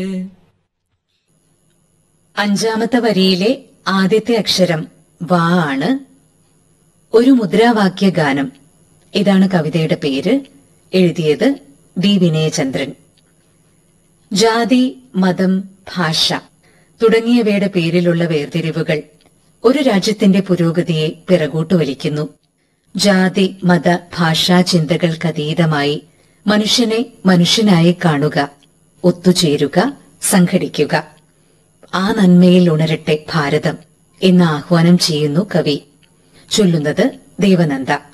അഞ്ചാമത്തെ വരിയിലെ ആദ്യത്തെ അക്ഷരം വാ ആണ് ഒരു മുദ്രാവാക്യ ഗാനം ഇതാണ് കവിതയുടെ പേര് എഴുതിയത് വി വിനയചന്ദ്രൻ ജാതി മതം ഭാഷ തുടങ്ങിയവയുടെ പേരിലുള്ള വേർതിരിവുകൾ ഒരു രാജ്യത്തിന്റെ പുരോഗതിയെ പിറകോട്ട് വലിക്കുന്നു ജാതി മത ഭാഷാ ചിന്തകൾക്കതീതമായി മനുഷ്യനെ മനുഷ്യനായി കാണുക ഒത്തുചേരുക സംഘടിക്കുക ആ നന്മയിൽ ഉണരട്ടെ ഭാരതം എന്ന് ആഹ്വാനം ചെയ്യുന്നു കവി ചൊല്ലുന്നത് ദേവനന്ദ